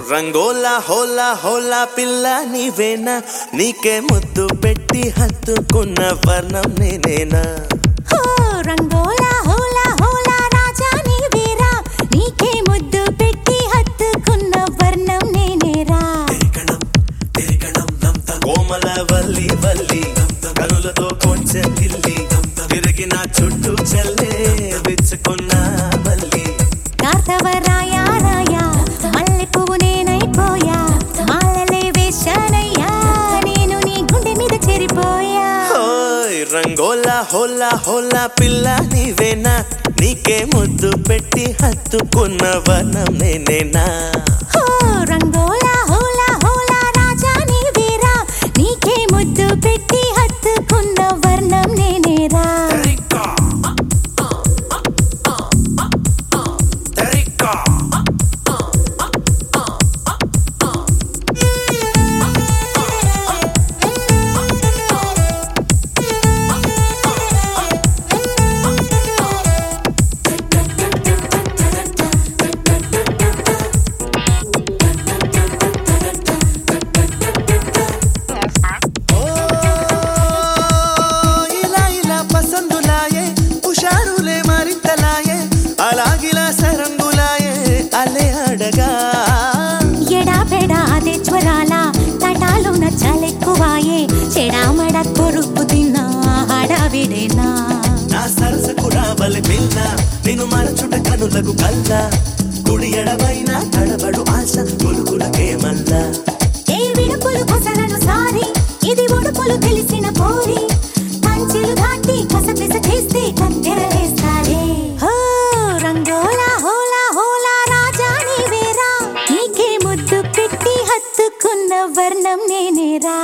రంగోలా హోలా హోలా పిల్ల నీవేనా నీకే ముద్దు పెట్టి హత్తుకున్న వర్ణం నేనేనా హో రంగోలా హోలా హోలా రాజా నీవేరా నీకే ముద్దు పెట్టి హత్తుకున్న వర్ణం నేనేరా కోమల వల్లి వల్లి కనులతో కొంచెం గిల్లి తిరిగిన చుట్టూ చల్లే విచ్చుకున్న మల్లి కార్తవ రాయా రాయా మల్లె పువ్వు నేనైపోయా మాలలే వేశానయ్యా నేను నీ గుండె మీద చేరిపోయా ఓయ్ రంగోలా హోలా హోలా పిల్ల నీవేనా నీకే ముద్దు పెట్టి హత్తుకున్న వర్ణం నేనేనా హో రంగోలా హోలా హోలా రాజా నీవేరా నీకే ముద్దు పెట్టి హత్తుకున్న వర్ణం నేనేరా ఓ ఇలా ఇలా పసందులాయే హుషారులే మరింతలాయే అలాగిలా సరంగులాయే అలే అడగా ఎడా పెడా అదే జ్వరాల తటాలు నచ్చలెక్కువాయే చెడామడ కొరుకు తిన్నా హడావిడేనా నా సరసకు రావలి పిల్ల నేను మరచుట కనులకు కల్ల కుడి ఎడమైన తడబడు ఆశ కొలుకులకే మల్లా ఏ విడుపులు కొసలను సారి ఇది ఉడుపులు తెలిసిన పోరి పంచెలు దాటి కసపిస చేస్తే కత్తెరలేస్తారే హో రంగోలా హోలా హోలా రాజా నీవేరా నీకే ముద్దు పెట్టి హత్తుకున్న వర్ణం నేనేరా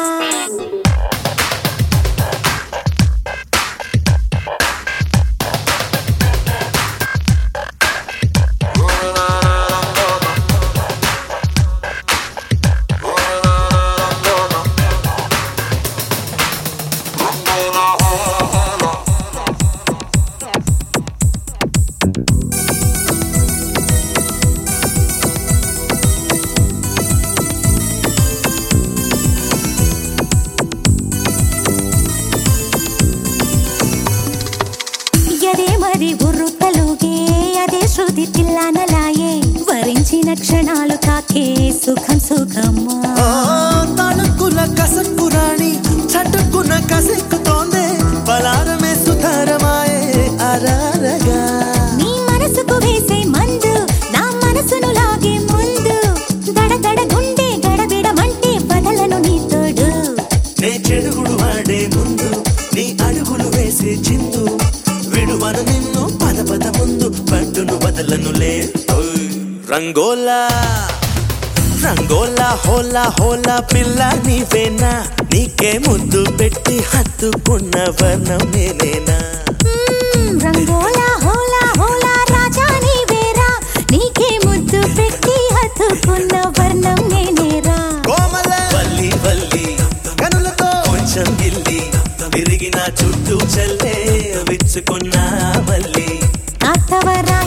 ఎదే మరి ఉర్రుతలుగే అదే శృతి తిల్లానలాయే వరించిన క్షణాలు తాకే సుఖం సుఖమ్మా ఓ తణుకుల కసక్కు రాణి చటుక్కున కసెక్కుతోందే పలారమే సుతారమాయే అరారగా నీ మనసుకు వేసే మందు నా మనసును లాగే ముందు గడగడ గుండె గడబిడమంటే బదలను నీ తోడు నే చెడుగుడు ఆడే ముందు నీ అడుగులు వేసే చిందు విడువను నిన్ను పద పద ముందు పట్టును వదలనులే ఓయ్. రంగోలా రంగోలా హోలా హోలా పిల్ల నీవేనా నీకే ముద్దు పెట్టి హత్తుకున్న వర్ణం నేనేనా మ్మ్, రంగోలా హోలా హోలా రాజా నీవేరా నీకే ముద్దు పెట్టి హత్తుకున్న వర్ణం నేనేరా కోమల వల్లి వల్లి కనులతో కొంచెం గిల్లి తిరిగిన చుట్టూ చల్లే విచ్చుకున్న మల్లి కాస్తవరా